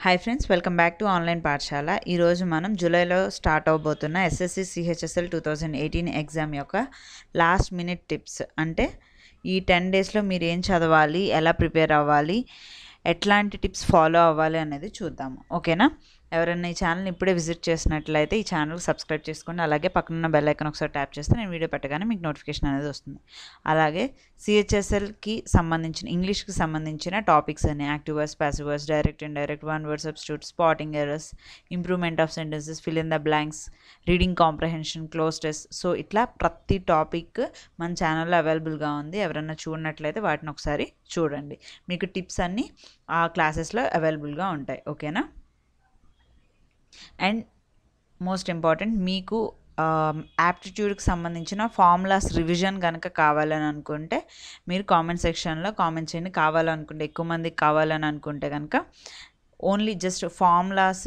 hi friends welcome back to online పాఠశాల ఈరోజు మనం జూలైలో స్టార్ట్ అవబోతున్న SSC CHSL two thousand eighteen exam యొక్క లాస్ట్ మినిట్ టిప్స్ అంటే ఈ టెన్ డేస్లో మీరు ఏం చదవాలి ఎలా ప్రిపేర్ అవ్వాలి ఎట్లాంటి టిప్స్ ఫాలో అవ్వాలి అనేది చూద్దాము ఓకేనా ఎవరైనా ఈ ఛానల్ని ఇప్పుడే విజిట్ చేసినట్లయితే ఈ ఛానల్కి సబ్స్క్రైబ్ చేసుకోండి అలాగే పక్కనున్న బెల్ ఐకాన్ ఒకసారి ట్యాప్ చేస్తే నేను వీడియో పెట్టగానే మీకు నోటిఫికేషన్ అనేది వస్తుంది అలాగే సిహెచ్ఎస్ఎల్కి సంబంధించిన ఇంగ్లీష్కి సంబంధించిన టాపిక్స్ అని active voice passive voice direct and direct one word substitute spotting errors improvement of sentences fill in the blanks reading comprehension cloze test so ఇట్లా ప్రతి టాపిక్ మన ఛానల్లో అవైలబుల్గా ఉంది ఎవరైనా చూడనట్లయితే వాటిని ఒకసారి చూడండి మీకు టిప్స్ అన్నీ ఆ క్లాసెస్లో అవైలబుల్గా ఉంటాయి ఓకేనా అండ్ మోస్ట్ ఇంపార్టెంట్ మీకు యాప్టిట్యూడ్కి సంబంధించిన ఫార్ములాస్ రివిజన్ కనుక కావాలని అనుకుంటే మీరు కామెంట్ సెక్షన్లో కామెంట్ చేయండి కావాలనుకుంటే ఎక్కువ మందికి కావాలని అనుకుంటే కనుక ఓన్లీ జస్ట్ ఫార్ములాస్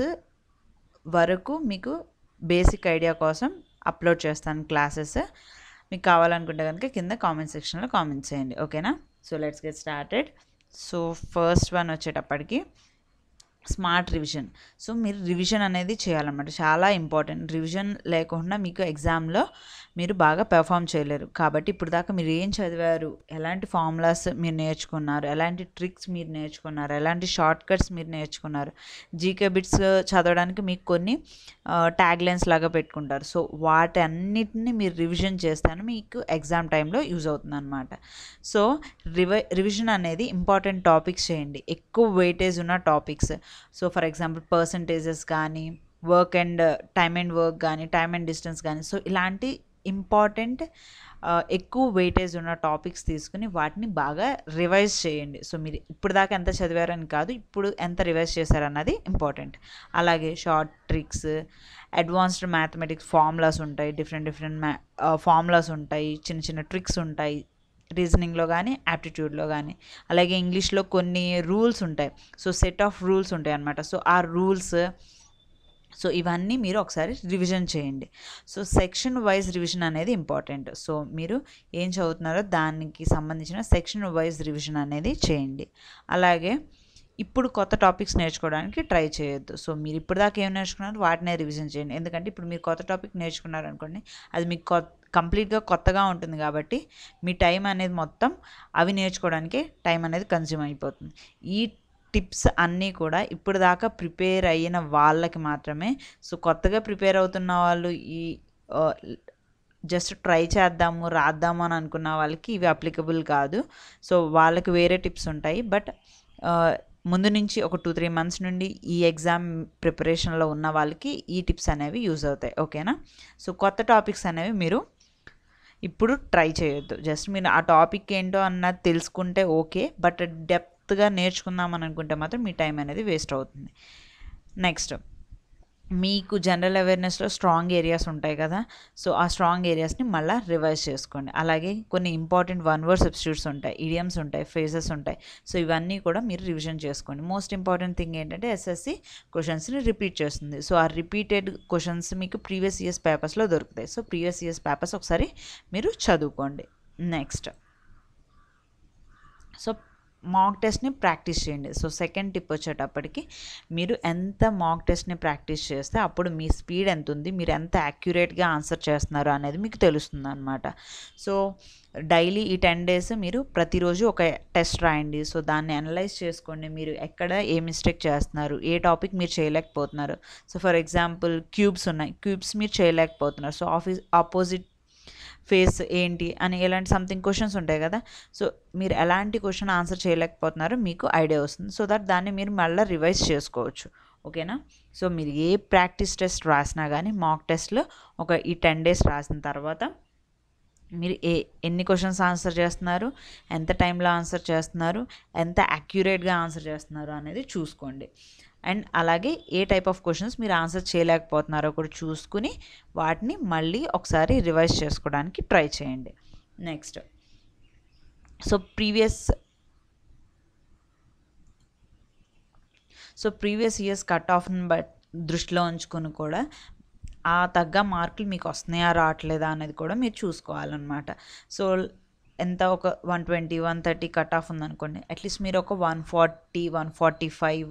వరకు మీకు బేసిక్ ఐడియా కోసం అప్లోడ్ చేస్తాను క్లాసెస్ మీకు కావాలనుకుంటే కనుక కింద కామెంట్ సెక్షన్లో కామెంట్ చేయండి ఓకేనా so let's get started so first one వచ్చేటప్పటికి స్మార్ట్ రివిజన్ సో మీరు రివిజన్ అనేది చేయాలన్నమాట చాలా ఇంపార్టెంట్ రివిజన్ లేకుండా మీకు ఎగ్జామ్లో మీరు బాగా పెర్ఫామ్ చేయలేరు కాబట్టి ఇప్పుడు దాకా మీరు ఏం చదివారు ఎలాంటి ఫార్ములాస్ మీరు నేర్చుకున్నారు ఎలాంటి ట్రిక్స్ మీరు నేర్చుకున్నారు ఎలాంటి షార్ట్ కట్స్ మీరు నేర్చుకున్నారు జీకే బిట్స్ చదవడానికి మీకు కొన్ని ట్యాగ్ లైన్స్ లాగా పెట్టుకుంటారు సో వాటి అన్నిటిని మీరు రివిజన్ చేస్తాను మీకు ఎగ్జామ్ టైంలో యూజ్ అవుతుంది అనమాట సో రివ రివిజన్ అనేది ఇంపార్టెంట్ టాపిక్స్ చేయండి ఎక్కువ వెయిటేజ్ ఉన్న topics so for example percentages కానీ work and time and work కానీ టైమ్ అండ్ డిస్టెన్స్ కానీ సో ఇలాంటి ఇంపార్టెంట్ ఎక్కువ వెయిటేజ్ ఉన్న టాపిక్స్ తీసుకుని వాటిని బాగా రివైజ్ చేయండి సో మీరు ఇప్పుడు దాకా ఎంత చదివారని కాదు ఇప్పుడు ఎంత రివైజ్ చేశారన్నది ఇంపార్టెంట్ అలాగే short tricks advanced mathematics formulas ఉంటాయి డిఫరెంట్ డిఫరెంట్ మ్యా ఫార్ములాస్ ఉంటాయి చిన్న చిన్న ట్రిక్స్ ఉంటాయి రీజనింగ్లో కానీ యాప్టిట్యూడ్లో కానీ అలాగే ఇంగ్లీష్లో కొన్ని రూల్స్ ఉంటాయి సో సెట్ ఆఫ్ రూల్స్ ఉంటాయి అన్నమాట సో ఆ రూల్స్ సో ఇవన్నీ మీరు ఒకసారి రివిజన్ చేయండి సో సెక్షన్ వైజ్ రివిజన్ అనేది ఇంపార్టెంట్ సో మీరు ఏం చదువుతున్నారో దానికి సంబంధించిన సెక్షన్ వైజ్ రివిజన్ అనేది చేయండి అలాగే ఇప్పుడు కొత్త టాపిక్స్ నేర్చుకోవడానికి ట్రై చేయొద్దు సో మీరు ఇప్పుడు దాకా ఏం నేర్చుకున్నారో వాటినే రివిజన్ చేయండి ఎందుకంటే ఇప్పుడు మీరు కొత్త టాపిక్ నేర్చుకున్నారు అనుకోండి అది మీకు కొత్త కంప్లీట్గా కొత్తగా ఉంటుంది కాబట్టి మీ టైం అనేది మొత్తం అవి నేర్చుకోవడానికి టైం అనేది కన్జ్యూమ్ అయిపోతుంది ఈ టిప్స్ అన్నీ కూడా ఇప్పుడు దాకా ప్రిపేర్ అయిన వాళ్ళకి మాత్రమే సో కొత్తగా ప్రిపేర్ అవుతున్న వాళ్ళు ఈ జస్ట్ ట్రై చేద్దాము రాద్దాము అని అనుకున్న వాళ్ళకి ఇవి అప్లికబుల్ కాదు సో వాళ్ళకి వేరే టిప్స్ ఉంటాయి బట్ ముందు నుంచి ఒక టూ త్రీ మంత్స్ నుండి ఈ ఎగ్జామ్ ప్రిపరేషన్లో ఉన్న వాళ్ళకి ఈ టిప్స్ అనేవి యూజ్ అవుతాయి ఓకేనా సో కొత్త టాపిక్స్ అనేవి మీరు ఇప్పుడు ట్రై చేయొద్దు జస్ట్ మీరు ఆ టాపిక్ ఏంటో అన్నది తెలుసుకుంటే ఓకే బట్ డెప్త్గా నేర్చుకుందాం అని అనుకుంటే మాత్రం మీ టైం అనేది వేస్ట్ అవుతుంది నెక్స్ట్ మీకు జనరల్ అవేర్నెస్లో స్ట్రాంగ్ ఏరియాస్ ఉంటాయి కదా సో ఆ స్ట్రాంగ్ ఏరియాస్ని మళ్ళీ రివైజ్ చేసుకోండి అలాగే కొన్ని ఇంపార్టెంట్ వన్ వర్డ్ సబ్స్టిట్యూట్స్ ఉంటాయి ఇడియమ్స్ ఉంటాయి ఫేజెస్ ఉంటాయి సో ఇవన్నీ కూడా మీరు రివిజన్ చేసుకోండి మోస్ట్ ఇంపార్టెంట్ థింగ్ ఏంటంటే ఎస్ఎస్సి క్వశ్చన్స్ని రిపీట్ చేస్తుంది సో ఆ రిపీటెడ్ క్వశ్చన్స్ మీకు ప్రీవియస్ ఇయర్స్ పేపర్స్లో దొరుకుతాయి సో ప్రీవియస్ ఇయర్స్ పేపర్స్ ఒకసారి మీరు చదువుకోండి నెక్స్ట్ సో మాక్ టెస్ట్ని ప్రాక్టీస్ చేయండి సో సెకండ్ టిప్ వచ్చేటప్పటికి మీరు ఎంత మాక్ టెస్ట్ని ప్రాక్టీస్ చేస్తే అప్పుడు మీ స్పీడ్ ఎంత ఉంది మీరు ఎంత యాక్యురేట్గా ఆన్సర్ చేస్తున్నారు అనేది మీకు తెలుస్తుంది అనమాట సో డైలీ ఈ టెన్ డేస్ మీరు ప్రతిరోజు ఒక టెస్ట్ రాయండి సో దాన్ని అనలైజ్ చేసుకోండి మీరు ఎక్కడ ఏ మిస్టేక్ చేస్తున్నారు ఏ టాపిక్ మీరు చేయలేకపోతున్నారు సో ఫర్ ఎగ్జాంపుల్ క్యూబ్స్ ఉన్నాయి క్యూబ్స్ మీరు చేయలేకపోతున్నారు సో ఆఫీస్ ఆపోజిట్ ఫేస్ ఏంటి అని ఇలాంటి సంథింగ్ క్వశ్చన్స్ ఉంటాయి కదా సో మీరు ఎలాంటి క్వశ్చన్ ఆన్సర్ చేయలేకపోతున్నారో మీకు ఐడియా వస్తుంది సో దట్ దాన్ని మీరు మళ్ళీ రివైజ్ చేసుకోవచ్చు ఓకేనా సో మీరు ఏ ప్రాక్టీస్ టెస్ట్ రాసినా కానీ మాక్ టెస్ట్లో ఒక ఈ టెన్ డేస్ రాసిన తర్వాత మీరు ఏ ఎన్ని క్వశ్చన్స్ ఆన్సర్ చేస్తున్నారు ఎంత టైంలో ఆన్సర్ చేస్తున్నారు ఎంత యాక్యురేట్గా ఆన్సర్ చేస్తున్నారు అనేది చూసుకోండి అండ్ అలాగే ఏ టైప్ ఆఫ్ క్వశ్చన్స్ మీరు ఆన్సర్ చేయలేకపోతున్నారో కూడా చూసుకుని వాటిని మళ్ళీ ఒకసారి రివైజ్ చేసుకోవడానికి ట్రై చేయండి next so previous so previous years cut ఆఫ్ని బట్ దృష్టిలో ఉంచుకొని కూడా ఆ తగ్గ మార్కులు మీకు వస్తున్నాయా రావట్లేదా అనేది కూడా మీరు చూసుకోవాలన్నమాట సో ఎంత ఒక one twenty one thirty cut off ఉందనుకోండి అట్లీస్ట్ మీరు ఒక one forty one forty five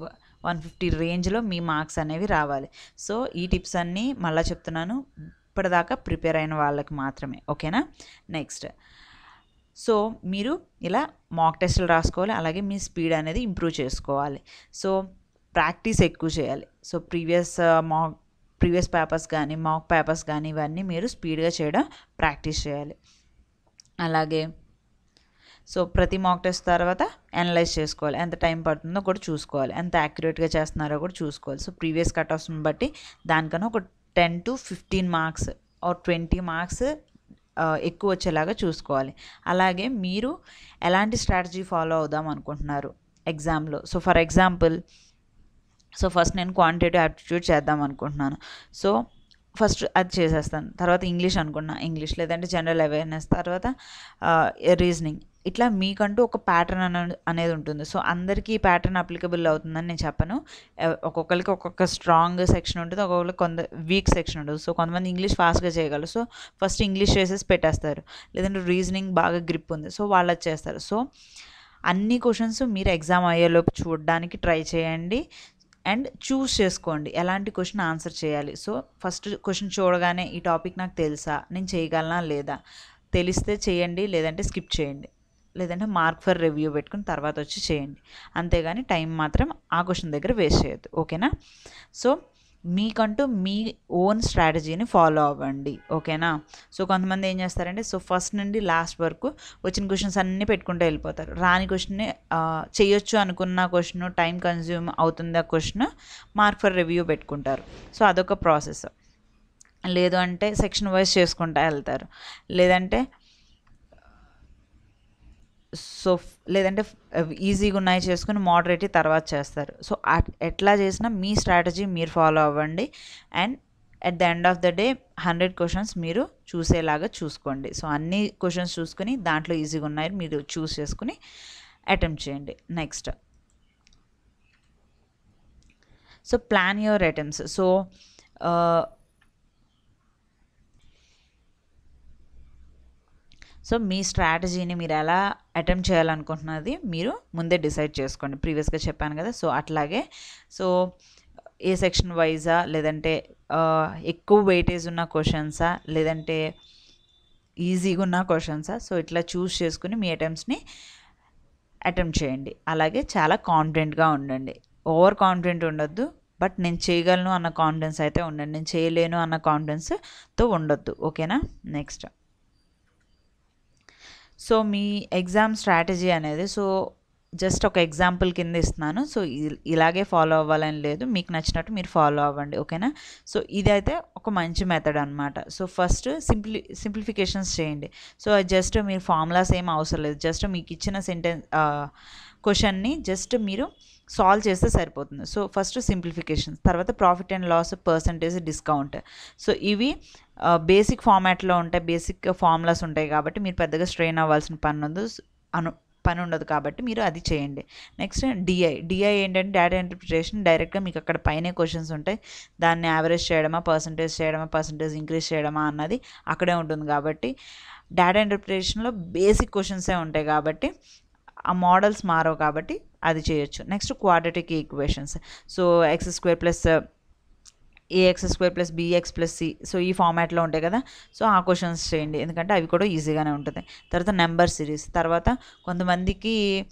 one fifty రేంజ్లో మీ మార్క్స్ అనేవి రావాలి సో ఈ టిప్స్ అన్నీ మళ్ళీ చెప్తున్నాను ఇప్పటిదాకా ప్రిపేర్ అయిన వాళ్ళకి మాత్రమే ఓకేనా నెక్స్ట్ సో మీరు ఇలా మాక్ టెస్టులు రాసుకోవాలి అలాగే మీ స్పీడ్ అనేది ఇంప్రూవ్ చేసుకోవాలి సో ప్రాక్టీస్ ఎక్కువ చేయాలి so previous mock previous papers కానీ మాక్ పేపర్స్ కానీ ఇవన్నీ మీరు స్పీడ్గా చేయడం ప్రాక్టీస్ చేయాలి అలాగే సో ప్రతి మాక్ టెస్ట్ తర్వాత అనలైజ్ చేసుకోవాలి ఎంత టైం పడుతుందో కూడా చూసుకోవాలి ఎంత యాక్యురేట్గా చేస్తున్నారో కూడా చూసుకోవాలి సో ప్రీవియస్ కట్ ఆఫ్స్ని బట్టి దానికన్నా ఒక ten to fifteen marks or twenty marks ఎక్కువ వచ్చేలాగా చూసుకోవాలి అలాగే మీరు ఎలాంటి స్ట్రాటజీ ఫాలో అవుదాం అనుకుంటున్నారు ఎగ్జామ్లో so for example so first నేను క్వాంటిటేటివ్ యాప్టిట్యూడ్ చేద్దాం అనుకుంటున్నాను సో ఫస్ట్ అది చేసేస్తాను తర్వాత ఇంగ్లీష్ అనుకున్నా ఇంగ్లీష్ లేదంటే జనరల్ అవేర్నెస్ తర్వాత రీజనింగ్ ఇట్లా మీకంటూ ఒక ప్యాటర్న్ అనే అనేది ఉంటుంది సో అందరికీ ఈ ప్యాటర్న్ అప్లికబుల్ అవుతుందని నేను చెప్పను ఎవ- ఒక్కొక్కరికి ఒక్కొక్క స్ట్రాంగ్ సెక్షన్ ఉంటుంది ఒక్కొక్కరికి కొంత వీక్ సెక్షన్ ఉంటుంది సో కొంతమంది ఇంగ్లీష్ ఫాస్ట్గా చేయగలరు సో ఫస్ట్ ఇంగ్లీష్ చేసేసి పెట్టేస్తారు లేదంటే రీజనింగ్ బాగా గ్రిప్ ఉంది సో వాళ్ళు అది చేస్తారు సో అన్ని క్వశ్చన్స్ మీరు ఎగ్జామ్ అయ్యేలోపు చూడడానికి ట్రై చేయండి అండ్ చూస్ చేసుకోండి ఎలాంటి క్వశ్చన్ ఆన్సర్ చేయాలి సో ఫస్ట్ క్వశ్చన్ చూడగానే ఈ టాపిక్ నాకు తెలుసా నేను చేయగలనా లేదా తెలిస్తే చేయండి లేదంటే స్కిప్ చేయండి లేదంటే మార్క్ ఫర్ రివ్యూ పెట్టుకుని తర్వాత వచ్చి చేయండి అంతేగాని టైం మాత్రం ఆ క్వశ్చన్ దగ్గర వేస్ట్ చేయొద్దు ఓకేనా సో మీకంటూ మీ ఓన్ స్ట్రాటజీని ఫాలో అవ్వండి ఓకేనా సో కొంతమంది ఏం చేస్తారంటే సో ఫస్ట్ నుండి లాస్ట్ వరకు వచ్చిన క్వశ్చన్స్ అన్నీ పెట్టుకుంటూ వెళ్ళిపోతారు రాని క్వశ్చన్ని చేయొచ్చు అనుకున్న క్వశ్చన్ టైం కన్జ్యూమ్ అవుతుంది ఆ క్వశ్చన్ మార్క్ ఫర్ రివ్యూ పెట్టుకుంటారు సో అదొక ప్రాసెస్ లేదు అంటే సెక్షన్ వైజ్ చేసుకుంటా వెళ్తారు లేదంటే సో లేదంటే ఈజీగా ఉన్నాయి చేసుకుని మోడరేట్ తర్వాత చేస్తారు సో అట్- ఎట్లా చేసినా మీ స్ట్రాటజీ మీరు ఫాలో అవ్వండి and at the end of the day hundred questions మీరు చూసేలాగా చూసుకోండి సో అన్ని క్వశ్చన్స్ చూసుకుని దాంట్లో ఈజీగా ఉన్నాయి మీరు చూస్ చేసుకుని అటెంప్ట్ చేయండి next so plan your attempts so so మీ స్ట్రాటజీని మీరు ఎలా అటెంప్ట్ చేయాలనుకుంటున్నది మీరు ముందే డిసైడ్ చేసుకోండి ప్రీవియస్గా చెప్పాను కదా సో అట్లాగే సో ఏ సెక్షన్ వైజా లేదంటే ఆ, ఎక్కువ వెయిటేజ్ ఉన్న క్వశ్చన్సా లేదంటే ఈజీగా ఉన్న క్వశ్చన్సా సో ఇట్లా చూస్ చేసుకుని మీ అటెంప్ట్స్ని అటెంప్ట్ చేయండి అలాగే చాలా కాన్ఫిడెంట్గా ఉండండి ఓవర్ కాన్ఫిడెంట్ ఉండొద్దు బట్ నేను చేయగలను అన్న కాన్ఫిడెన్స్ అయితే ఉండండి నేను చేయలేను అన్న కాన్ఫిడెన్స్తో ఉండొద్దు ఓకేనా నెక్స్ట్ సో మీ ఎగ్జామ్ స్ట్రాటజీ అనేది సో జస్ట్ ఒక ఎగ్జాంపుల్ కింద ఇస్తున్నాను సో ఇ- ఇలాగే ఫాలో అవ్వాలని లేదు మీకు నచ్చినట్టు మీరు ఫాలో అవ్వండి ఓకేనా సో ఇదైతే ఒక మంచి మెథడ్ అనమాట సో ఫస్ట్ సింప్లి సింప్లిఫికేషన్స్ చేయండి సో జస్ట్ మీరు ఫార్ములాస్ ఏం అవసరం లేదు జస్ట్ మీకు ఇచ్చిన సెంటెన్స్ క్వశ్చన్ని జస్ట్ మీరు సాల్వ్ చేస్తే సరిపోతుంది సో ఫస్ట్ సింప్లిఫికేషన్స్ తర్వాత profit and loss percentage discount so ఇవి బేసిక్ ఫార్మాట్లో ఉంటాయి బేసిక్ ఫార్ములాస్ ఉంటాయి కాబట్టి మీరు పెద్దగా స్ట్రెయిన్ అవ్వాల్సిన పని ఉండదు అను పని ఉండదు కాబట్టి మీరు అది చేయండి నెక్స్ట్ డిఐ డిఐ ఏంటంటే డేటా ఇంటర్ప్రిటేషన్ డైరెక్ట్గా మీకు అక్కడ పైనే క్వశ్చన్స్ ఉంటాయి దాన్ని యావరేజ్ చేయడమా పర్సంటేజ్ చేయడమా పర్సంటేజ్ ఇంక్రీజ్ చేయడమా అన్నది అక్కడే ఉంటుంది కాబట్టి డేటా ఇంటర్ప్రిటేషన్లో బేసిక్ క్వశ్చన్సే ఉంటాయి కాబట్టి ఆ మోడల్స్ మారవు కాబట్టి అది చేయొచ్చు next quadratic equations so x square plus a x square plus b x plus c so ఈ ఫార్మాట్లో ఉంటాయి కదా సో ఆ క్వశ్చన్స్ చేయండి ఎందుకంటే అవి కూడా ఈజీగానే ఉంటుంది తర్వాత నెంబర్ సిరీస్ తర్వాత కొంతమందికి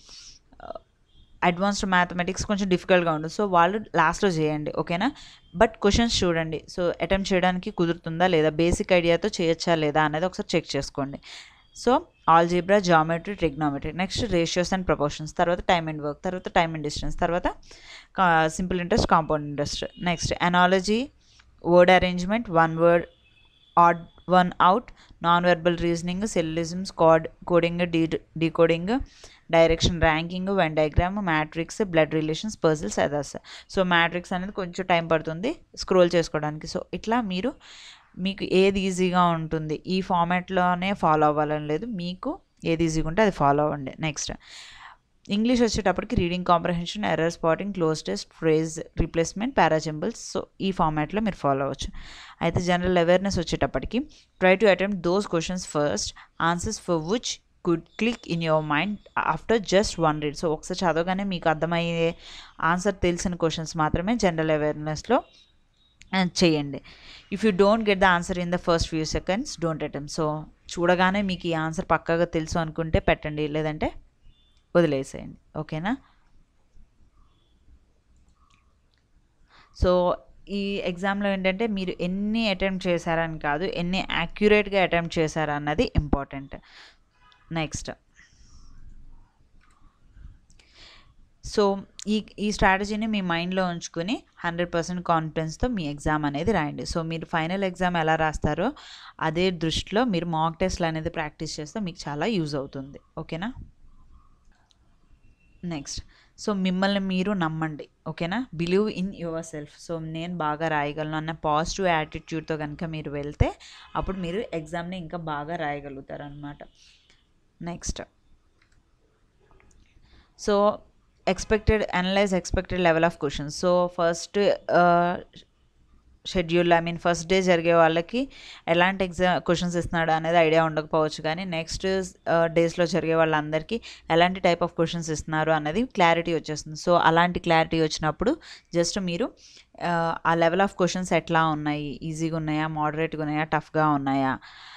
అడ్వాన్స్డ్ మ్యాథమెటిక్స్ కొంచెం డిఫికల్ట్గా ఉంటుంది సో వాళ్ళు లాస్ట్లో చేయండి ఓకేనా బట్ క్వశ్చన్స్ చూడండి సో అటెంప్ట్ చేయడానికి కుదురుతుందా లేదా బేసిక్ ఐడియాతో చేయొచ్చా లేదా అనేది ఒకసారి చెక్ చేసుకోండి so algebra geometry trigonometry next ratios and proportions తర్వాత టైమ్ అండ్ వర్క్ తర్వాత టైమ్ అండ్ డిస్టెన్స్ తర్వాత simple interest compound interest next analogy word arrangement one word odd one out non verbal reasoning syllogisms code coding డీ decoding direction ranking Venn diagram matrix blood relations puzzles others so matrix అనేది కొంచెం time పడుతుంది scroll చేసుకోవడానికి so ఇట్లా మీరు మీకు ఏది ఈజీగా ఉంటుంది ఈ ఫార్మాట్లోనే ఫాలో అవ్వాలని లేదు మీకు ఏది ఈజీగా ఉంటే అది ఫాలో అవ్వండి నెక్స్ట్ ఇంగ్లీష్ వచ్చేటప్పటికి reading comprehension error spotting cloze test phrase replacement parajumbles so ఈ ఫార్మాట్లో మీరు ఫాలో అవ్వచ్చు అయితే జనరల్ అవేర్నెస్ వచ్చేటప్పటికి try to attempt those questions first answers for which could click in your mind after just one read so ఒకసారి చదవగానే మీకు అర్థమయ్యే ఆన్సర్ తెలిసిన క్వశ్చన్స్ మాత్రమే జనరల్ అవేర్నెస్లో చేయండి if you don't get the answer in the first few seconds don't attempt so చూడగానే మీకు ఈ ఆన్సర్ పక్కాగా తెలుసు అనుకుంటే పెట్టండి లేదంటే వదిలేసేయండి ఓకేనా సో ఈ ఎగ్జామ్లో ఏంటంటే మీరు ఎన్ని అటెంప్ట్ చేశారని కాదు ఎన్ని యాక్యురేట్గా అటెంప్ట్ చేశారా అన్నది ఇంపార్టెంట్ నెక్స్ట్ సో ఈ ఈ స్ట్రాటజీని మీ మైండ్లో ఉంచుకుని హండ్రెడ్ పర్సెంట్ కాన్ఫిడెన్స్తో మీ ఎగ్జామ్ అనేది రాయండి సో మీరు ఫైనల్ ఎగ్జామ్ ఎలా రాస్తారో అదే దృష్టిలో మీరు మాక్ టెస్ట్లు అనేది ప్రాక్టీస్ చేస్తే మీకు చాలా యూజ్ అవుతుంది ఓకేనా నెక్స్ట్ సో మిమ్మల్ని మీరు నమ్మండి ఓకేనా believe in yourself so నేను బాగా రాయగలను అన్న పాజిటివ్ యాటిట్యూడ్తో కనుక మీరు వెళ్తే అప్పుడు మీరు ఎగ్జామ్ని ఇంకా బాగా రాయగలుగుతారు అనమాట next so expected analyse expected level of questions so first schedule I mean first day జరిగే వాళ్ళకి ఎలాంటి ఎగ్జామ్ క్వశ్చన్స్ ఇస్తున్నాడు అనేది ఐడియా ఉండకపోవచ్చు కానీ నెక్స్ట్ డేస్లో జరిగే వాళ్ళందరికీ ఎలాంటి టైప్ ఆఫ్ క్వశ్చన్స్ ఇస్తున్నారు అనేది క్లారిటీ వచ్చేస్తుంది సో అలాంటి క్లారిటీ వచ్చినప్పుడు జస్ట్ మీరు ఆ లెవెల్ ఆఫ్ క్వశ్చన్స్ ఎట్లా ఉన్నాయి ఈజీగా ఉన్నాయా మోడరేట్గా ఉన్నాయా టఫ్గా ఉన్నాయా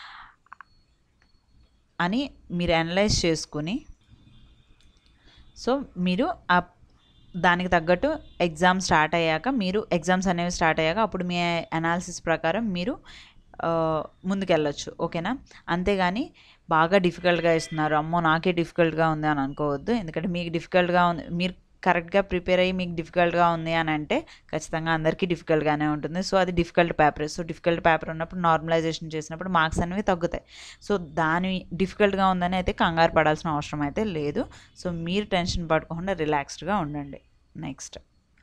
అని మీరు అనలైజ్ చేసుకుని సో మీరు ఆ దానికి తగ్గట్టు ఎగ్జామ్ స్టార్ట్ అయ్యాక మీరు ఎగ్జామ్స్ అనేవి స్టార్ట్ అయ్యాక అప్పుడు మీ అనాలిసిస్ ప్రకారం మీరు ముందుకెళ్ళొచ్చు ఓకేనా అంతేగాని బాగా డిఫికల్ట్గా ఇస్తున్నారు అమ్మో నాకే డిఫికల్ట్గా ఉంది అని అనుకోవద్దు ఎందుకంటే మీకు డిఫికల్ట్గా ఉంది మీరు కరెక్ట్గా ప్రిపేర్ అయ్యి మీకు డిఫికల్ట్గా ఉంది అని అంటే ఖచ్చితంగా అందరికీ డిఫికల్ట్గానే ఉంటుంది సో అది difficult paper so difficult paper ఉన్నప్పుడు నార్మలైజేషన్ చేసినప్పుడు మార్క్స్ అనేవి తగ్గుతాయి సో దాని డిఫికల్ట్గా ఉందని అయితే కంగారు పడాల్సిన అవసరం అయితే లేదు సో మీరు టెన్షన్ పడకుండా రిలాక్స్డ్గా ఉండండి next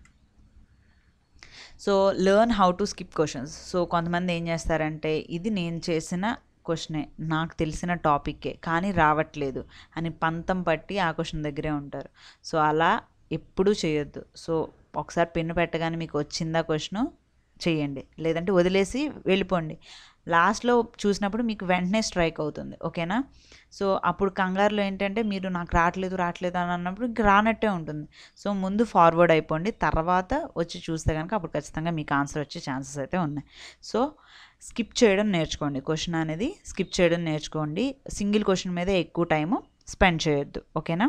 so learn how to skip questions so కొంతమంది ఏం చేస్తారంటే ఇది నేను చేసిన క్వశ్చనే నాకు తెలిసిన టాపిక్కే కానీ రావట్లేదు అని పంతం పట్టి ఆ క్వశ్చన్ దగ్గరే ఉంటారు సో అలా ఎప్పుడూ చేయొద్దు సో ఒకసారి పెన్ను పెట్టగానే మీకు వచ్చిందా క్వశ్చన్ చేయండి లేదంటే వదిలేసి వెళ్ళిపోండి లాస్ట్లో చూసినప్పుడు మీకు వెంటనే స్ట్రైక్ అవుతుంది ఓకేనా సో అప్పుడు కంగారులో ఏంటంటే మీరు నాకు రావట్లేదు రావట్లేదు అని అన్నప్పుడు ఇంక రానట్టే ఉంటుంది సో ముందు ఫార్వర్డ్ అయిపోండి తర్వాత వచ్చి చూస్తే కనుక అప్పుడు ఖచ్చితంగా మీకు ఆన్సర్ వచ్చే ఛాన్సెస్ అయితే ఉన్నాయి సో స్కిప్ చేయడం నేర్చుకోండి క్వశ్చన్ అనేది స్కిప్ చేయడం నేర్చుకోండి సింగిల్ క్వశ్చన్ మీద ఎక్కువ టైము స్పెండ్ చేయొద్దు ఓకేనా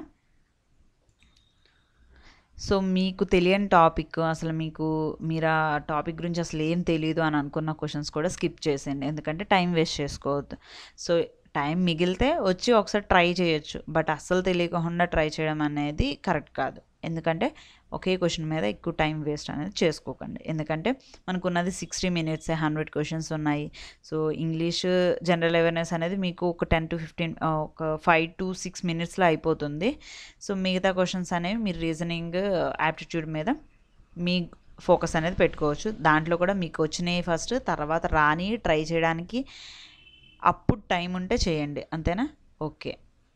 సో మీకు తెలియని టాపిక్ అసలు మీకు మీరు ఆ టాపిక్ గురించి అసలు ఏం తెలియదు అని అనుకున్న క్వశ్చన్స్ కూడా స్కిప్ చేసేయండి ఎందుకంటే టైం వేస్ట్ చేసుకోవద్దు సో టైం మిగిలితే వచ్చి ఒకసారి ట్రై చేయొచ్చు బట్ అస్సలు తెలియకుండా ట్రై చేయడం అనేది కరెక్ట్ కాదు ఎందుకంటే ఒకే క్వశ్చన్ మీద ఎక్కువ టైం వేస్ట్ అనేది చేసుకోకండి ఎందుకంటే మనకున్నది సిక్స్టీ మినిట్స్ హండ్రెడ్ క్వశ్చన్స్ ఉన్నాయి సో ఇంగ్లీష్ జనరల్ అవేర్నెస్ అనేది మీకు ఒక టెన్ టు ఫిఫ్టీన్ ఒక ఫైవ్ టు సిక్స్ మినిట్స్లో అయిపోతుంది సో మిగతా క్వశ్చన్స్ అనేవి మీరు రీజనింగ్ యాప్టిట్యూడ్ మీద మీ ఫోకస్ అనేది పెట్టుకోవచ్చు దాంట్లో కూడా మీకు వచ్చినాయి ఫస్ట్ తర్వాత రాని ట్రై చేయడానికి అప్పుడు టైం ఉంటే చేయండి అంతేనా ఓకే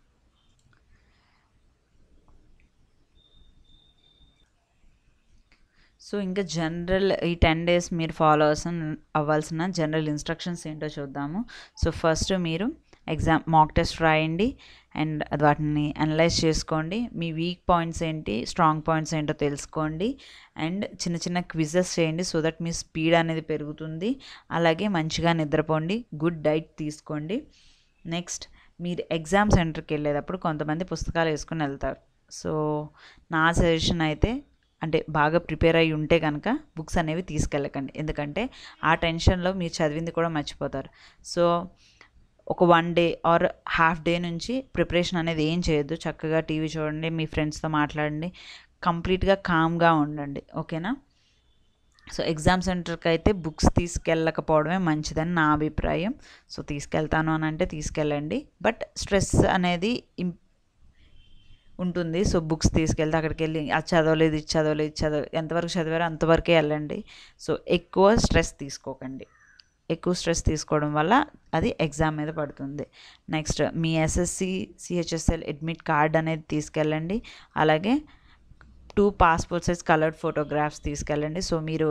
సో ఇంకా జనరల్ ఈ టెన్ డేస్ మీరు ఫాలో అవ్వాల్సిన అవ్వాల్సిన జనరల్ ఇన్స్ట్రక్షన్స్ ఏంటో చూద్దాము సో ఫస్ట్ మీరు ఎగ్జామ్ మాక్ టెస్ట్ రాయండి అండ్ వాటిని అనలైజ్ చేసుకోండి మీ వీక్ పాయింట్స్ ఏంటి స్ట్రాంగ్ పాయింట్స్ ఏంటో తెలుసుకోండి అండ్ చిన్న చిన్న క్విజెస్ చేయండి సో దట్ మీ స్పీడ్ అనేది పెరుగుతుంది అలాగే మంచిగా నిద్రపోండి గుడ్ డైట్ తీసుకోండి నెక్స్ట్ మీరు ఎగ్జామ్ సెంటర్కి వెళ్ళేటప్పుడు కొంతమంది పుస్తకాలు వేసుకుని వెళ్తారు సో నా సజెషన్ అయితే అంటే బాగా ప్రిపేర్ అయ్యి ఉంటే కనుక బుక్స్ అనేవి తీసుకెళ్ళకండి ఎందుకంటే ఆ టెన్షన్లో మీరు చదివింది కూడా మర్చిపోతారు సో ఒక one day or half day నుంచి ప్రిపరేషన్ అనేది ఏం చేయొద్దు చక్కగా టీవీ చూడండి మీ ఫ్రెండ్స్తో మాట్లాడండి కంప్లీట్గా కామ్గా ఉండండి ఓకేనా సో ఎగ్జామ్ సెంటర్కి అయితే బుక్స్ తీసుకెళ్ళకపోవడమే మంచిదని నా అభిప్రాయం సో తీసుకెళ్తాను అని అంటే తీసుకెళ్ళండి బట్ స్ట్రెస్ అనేది ఇం ఉంటుంది సో బుక్స్ తీసుకెళ్తే అక్కడికి వెళ్ళి అది చదవలేదు ఇది చదవలేదు ఇది చదవ ఎంతవరకు చదివారో అంతవరకే వెళ్ళండి సో ఎక్కువ స్ట్రెస్ తీసుకోకండి ఎక్కువ స్ట్రెస్ తీసుకోవడం వల్ల అది ఎగ్జామ్ మీద పడుతుంది నెక్స్ట్ మీ ఎస్ఎస్సి సిహెచ్ఎస్ఎల్ అడ్మిట్ కార్డ్ అనేది తీసుకెళ్ళండి అలాగే two passport size coloured photographs తీసుకెళ్ళండి సో మీరు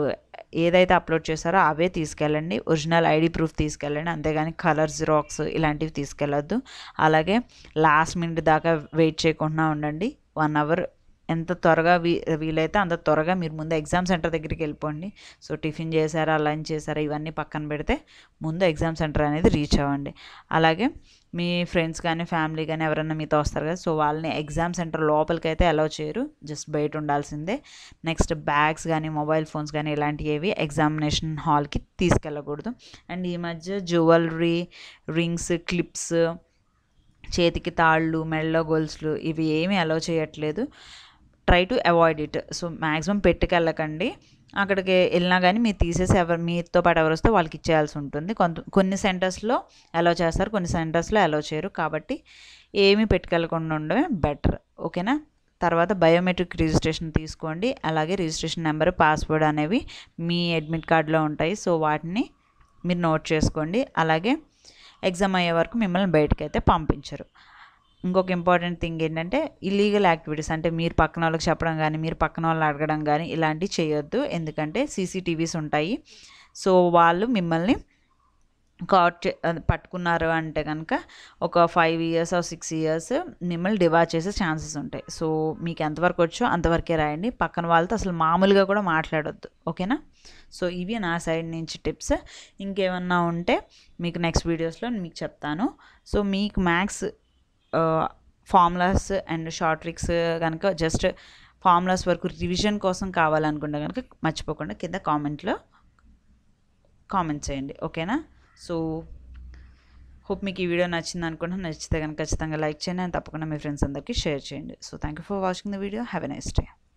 ఏదైతే అప్లోడ్ చేశారో అవే తీసుకెళ్ళండి ఒరిజినల్ ఐడి ప్రూఫ్ తీసుకెళ్ళండి అంతేగాని కలర్ జిరాక్స్ ఇలాంటివి తీసుకెళ్ళొద్దు అలాగే లాస్ట్ మినిట్ దాకా వెయిట్ చేయకుండా ఉండండి వన్ అవర్ ఎంత త్వరగా వీ వీలైతే అంత త్వరగా మీరు ముందు ఎగ్జామ్ సెంటర్ దగ్గరికి వెళ్ళిపోండి సో టిఫిన్ చేశారా లంచ్ చేశారా ఇవన్నీ పక్కన పెడితే ముందు ఎగ్జామ్ సెంటర్ అనేది రీచ్ అవ్వండి అలాగే మీ ఫ్రెండ్స్ కానీ ఫ్యామిలీ కానీ ఎవరైనా మీతో వస్తారు కదా సో వాళ్ళని ఎగ్జామ్ సెంటర్ లోపలికి అయితే అలౌ చేయరు జస్ట్ బయట ఉండాల్సిందే నెక్స్ట్ బ్యాగ్స్ కానీ మొబైల్ ఫోన్స్ కానీ ఇలాంటివి ఏవి ఎగ్జామినేషన్ హాల్కి తీసుకెళ్ళకూడదు అండ్ ఈ మధ్య జ్యువెలరీ రింగ్స్ క్లిప్స్ చేతికి తాళ్ళు మెడలో గొలుసులు ఇవి ఏమీ అలౌ చేయట్లేదు try to avoid it so maximum పెట్టుకెళ్ళకండి అక్కడికి వెళ్ళినా కానీ మీరు తీసేసి ఎవరు మీతో పాటు ఎవరు వస్తే వాళ్ళకి ఇచ్చేయాల్సి ఉంటుంది కొంత కొన్ని సెంటర్స్లో అలౌ చేస్తారు కొన్ని సెంటర్స్లో అలౌ చేయరు కాబట్టి ఏమీ పెట్టుకెళ్ళకుండా ఉండడమే బెటర్ ఓకేనా తర్వాత బయోమెట్రిక్ రిజిస్ట్రేషన్ తీసుకోండి అలాగే రిజిస్ట్రేషన్ నెంబర్ పాస్వర్డ్ అనేవి మీ అడ్మిట్ కార్డులో ఉంటాయి సో వాటిని మీరు నోట్ చేసుకోండి అలాగే ఎగ్జామ్ అయ్యే వరకు మిమ్మల్ని బయటకు అయితే పంపించరు ఇంకొక ఇంపార్టెంట్ థింగ్ ఏంటంటే ఇల్లీగల్ యాక్టివిటీస్ అంటే మీరు పక్కన వాళ్ళకి చెప్పడం కానీ మీరు పక్కన వాళ్ళు అడగడం కానీ ఇలాంటివి చేయొద్దు ఎందుకంటే సీసీటీవీస్ ఉంటాయి సో వాళ్ళు మిమ్మల్ని కాట్ పట్టుకున్నారు అంటే కనుక ఒక five years or six years మిమ్మల్ని డివార్ చేసే ఛాన్సెస్ ఉంటాయి సో మీకు ఎంతవరకు వచ్చో అంతవరకే రాయండి పక్కన వాళ్ళతో అసలు మామూలుగా కూడా మాట్లాడొద్దు ఓకేనా సో ఇవి నా సైడ్ నుంచి టిప్స్ ఇంకేమన్నా ఉంటే మీకు నెక్స్ట్ వీడియోస్లో మీకు చెప్తాను సో మీకు maths formulas and short tricks కనుక జస్ట్ ఫార్ములాస్ వరకు రివిజన్ కోసం కావాలనుకుంటే కనుక మర్చిపోకుండా కింద కామెంట్లో కామెంట్ చేయండి ఓకేనా సో హోప్ మీకు ఈ వీడియో నచ్చింది అనుకుంటున్నా నచ్చితే కనుక ఖచ్చితంగా లైక్ చేయండి అండ్ తప్పకుండా మీ ఫ్రెండ్స్ అందరికీ షేర్ చేయండి so thank you for watching the video have a nice day